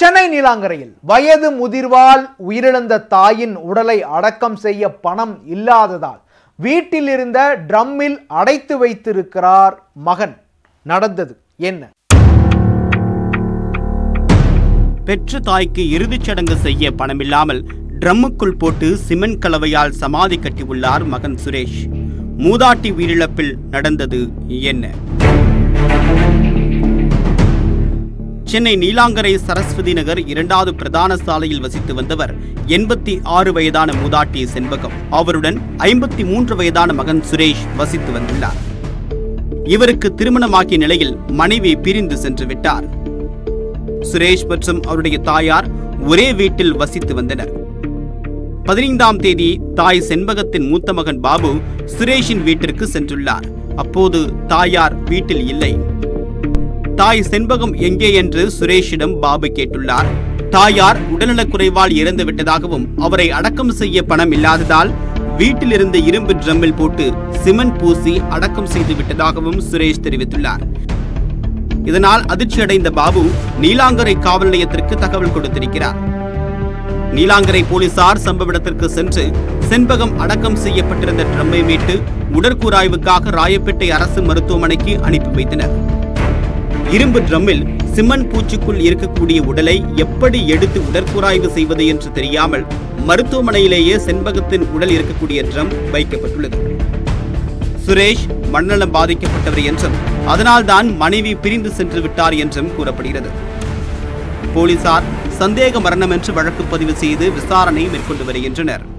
சென்னை நீலாங்கரையில் வயது முதிர்வால் உயிரிழந்த தாயின் உடலை அடக்கம் செய்ய பணம் இல்லாததால் வீட்டில் இருந்த ட்ரம்மில் அடைத்து வைத்திருக்கிறார் மகன் நடந்தது என்ன பெற்ற தாய்க்கு இறுதிச் சடங்கு செய்ய பணமில்லாமல் ட்ரம்முக்குள் போட்டு சிமெண்ட் கலவையால் சமாதி கட்டியுள்ளார் மகன் சுரேஷ் மூதாட்டி உயிரிழப்பில் நடந்தது என்ன சென்னை நீலாங்கரை சரஸ்வதி நகர் இரண்டாவது பிரதான சாலையில் வசித்து வந்தவர் எண்பத்தி ஆறு வயதான மூதாட்டி செண்பகம் அவருடன் ஐம்பத்தி மூன்று வயதான மகன் சுரேஷ் வசித்து வந்துள்ளார் இவருக்கு திருமணமாக்கிய நிலையில் மனைவி பிரிந்து சென்று விட்டார் சுரேஷ் மற்றும் அவருடைய தாயார் ஒரே வீட்டில் வசித்து வந்தனர் பதினைந்தாம் தேதி தாய் செண்பகத்தின் மூத்த மகன் பாபு சுரேஷின் வீட்டிற்கு சென்றுள்ளார் அப்போது தாயார் வீட்டில் இல்லை தாய் செண்பகம் எங்கே என்று சுரேஷிடம் பாபு கேட்டுள்ளார் தாயார் உடல்நலக் குறைவால் இறந்து விட்டதாகவும் அவரை அடக்கம் செய்ய பணம் இல்லாததால் வீட்டில் இருந்த இரும்பு ட்ரம்மில் போட்டு சிமெண்ட் பூசி அடக்கம் செய்து விட்டதாகவும் சுரேஷ் தெரிவித்துள்ளார் இதனால் அதிர்ச்சியடைந்த பாபு நீலாங்கரை காவல் நிலையத்திற்கு தகவல் கொடுத்திருக்கிறார் நீலாங்கரை போலீசார் சம்பவ இடத்திற்கு சென்று செண்பகம் அடக்கம் செய்யப்பட்டிருந்த ட்ரம்மை மீட்டு உடற்கூராய்வுக்காக ராயப்பேட்டை அரசு மருத்துவமனைக்கு அனுப்பி வைத்தனர் இரும்பு ட்ரம்மில் சிமன் பூச்சிக்குள் இருக்கக்கூடிய உடலை எப்படி எடுத்து உடற்கூராய்வு செய்வது என்று தெரியாமல் மருத்துவமனையிலேயே செண்பகத்தின் உடல் இருக்கக்கூடிய ட்ரம் வைக்கப்பட்டுள்ளது சுரேஷ் மனநலம் பாதிக்கப்பட்டவர் என்றும் அதனால்தான் மனைவி பிரிந்து சென்று விட்டார் என்றும் கூறப்படுகிறது போலீசார் சந்தேக மரணம் என்று வழக்கு பதிவு செய்து விசாரணை மேற்கொண்டு வருகின்றனர்